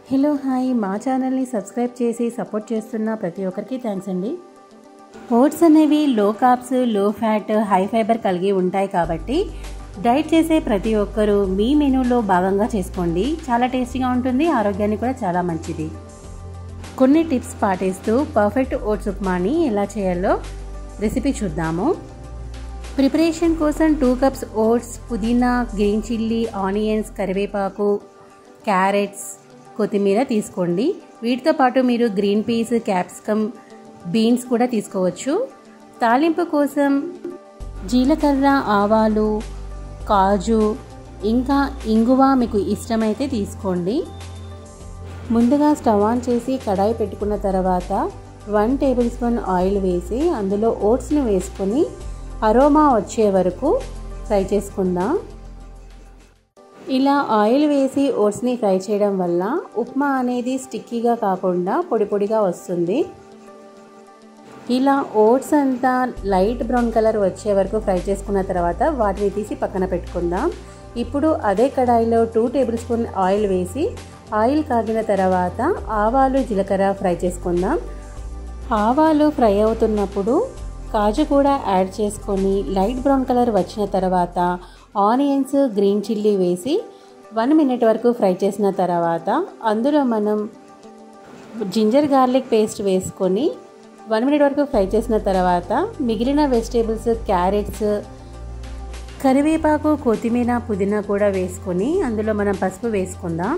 hello hi మా ఛానల్ని subscribe చేసి సపోర్ట్ చేస్తున్న ప్రతి ఒక్కరికి థ్యాంక్స్ అండి ఓట్స్ అనేవి లో కార్బ్స్ లో ఫ్యాట్ హై ఫైబర్ కలిగి ఉంటాయి కాబట్టి డైట్ చేసే ప్రతి ఒక్కరూ మీ మెనూలో భాగంగా చేసుకోండి చాలా టేస్టీగా ఉంటుంది ఆరోగ్యానికి కూడా చాలా మంచిది కొన్ని టిప్స్ పాటిస్తూ పర్ఫెక్ట్ ఓట్స్ ఉప్మాని ఎలా చేయాలో రెసిపీ చూద్దాము ప్రిపరేషన్ కోసం టూ కప్స్ ఓట్స్ పుదీనా గ్రీన్ చిల్లీ ఆనియన్స్ కరివేపాకు క్యారెట్స్ కొత్తిమీర తీసుకోండి వీటితో పాటు మీరు గ్రీన్ పీస్ క్యాప్సికమ్ బీన్స్ కూడా తీసుకోవచ్చు తాలింపు కోసం జీలకర్ర ఆవాలు కాజు ఇంకా ఇంగువ మీకు ఇష్టమైతే తీసుకోండి ముందుగా స్టవ్ ఆన్ చేసి కడాయి పెట్టుకున్న తర్వాత వన్ టేబుల్ స్పూన్ ఆయిల్ వేసి అందులో ఓట్స్ని వేసుకొని అరోమా వచ్చే వరకు ఫ్రై చేసుకుందాం ఇలా ఆయిల్ వేసి ఓట్స్ని ఫ్రై చేయడం వల్ల ఉప్మా అనేది స్టిక్కీగా కాకుండా పొడి పొడిగా వస్తుంది ఇలా ఓట్స్ అంతా లైట్ బ్రౌన్ కలర్ వచ్చే వరకు ఫ్రై చేసుకున్న తర్వాత వాటిని తీసి పక్కన పెట్టుకుందాం ఇప్పుడు అదే కడాయిలో టూ టేబుల్ స్పూన్ ఆయిల్ వేసి ఆయిల్ కాగిన తర్వాత ఆవాలు జీలకర్ర ఫ్రై చేసుకుందాం ఆవాలు ఫ్రై అవుతున్నప్పుడు కాజు కూడా యాడ్ చేసుకొని లైట్ బ్రౌన్ కలర్ వచ్చిన తర్వాత ఆనియన్స్ గ్రీన్ చిల్లీ వేసి వన్ మినిట్ వరకు ఫ్రై చేసిన తర్వాత అందులో మనం జింజర్ గార్లిక్ పేస్ట్ వేసుకొని వన్ మినిట్ వరకు ఫ్రై చేసిన తర్వాత మిగిలిన వెజిటేబుల్స్ క్యారెట్స్ కరివేపాకు కొత్తిమీర పుదీనా కూడా వేసుకొని అందులో మనం పసుపు వేసుకుందాం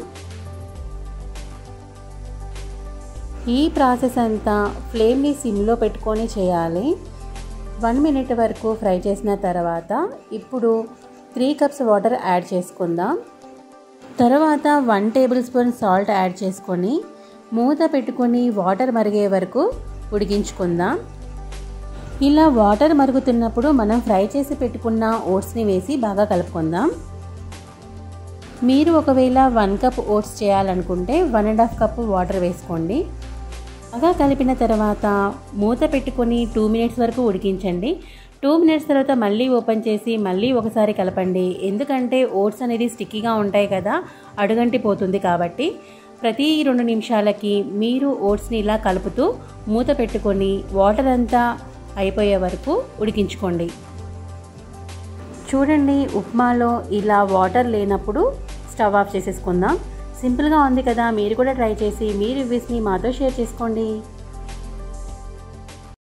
ఈ ప్రాసెస్ అంతా ఫ్లేమ్ని సిమ్లో పెట్టుకొని చేయాలి వన్ మినిట్ వరకు ఫ్రై చేసిన తర్వాత ఇప్పుడు త్రీ కప్స్ వాటర్ యాడ్ చేసుకుందాం తర్వాత one tablespoon salt add చేసుకొని మూత పెట్టుకొని వాటర్ మరిగే వరకు ఉడికించుకుందాం ఇలా వాటర్ మరుగుతున్నప్పుడు మనం ఫ్రై చేసి పెట్టుకున్న ఓట్స్ని వేసి బాగా కలుపుకుందాం మీరు ఒకవేళ వన్ కప్ ఓట్స్ చేయాలనుకుంటే one and half cup water వేసుకోండి బాగా కలిపిన తర్వాత మూత పెట్టుకొని టూ మినిట్స్ వరకు ఉడికించండి టూ మినిట్స్ తర్వాత మళ్ళీ ఓపెన్ చేసి మళ్ళీ ఒకసారి కలపండి ఎందుకంటే ఓట్స్ అనేది స్టిక్కీగా ఉంటాయి కదా అడుగంటి పోతుంది కాబట్టి ప్రతి రెండు నిమిషాలకి మీరు ఓట్స్ని ఇలా కలుపుతూ మూత పెట్టుకొని వాటర్ అంతా అయిపోయే వరకు ఉడికించుకోండి చూడండి ఉప్మాలో ఇలా వాటర్ లేనప్పుడు స్టవ్ ఆఫ్ చేసేసుకుందాం సింపుల్గా ఉంది కదా మీరు కూడా ట్రై చేసి మీ రివ్యూస్ని మాతో షేర్ చేసుకోండి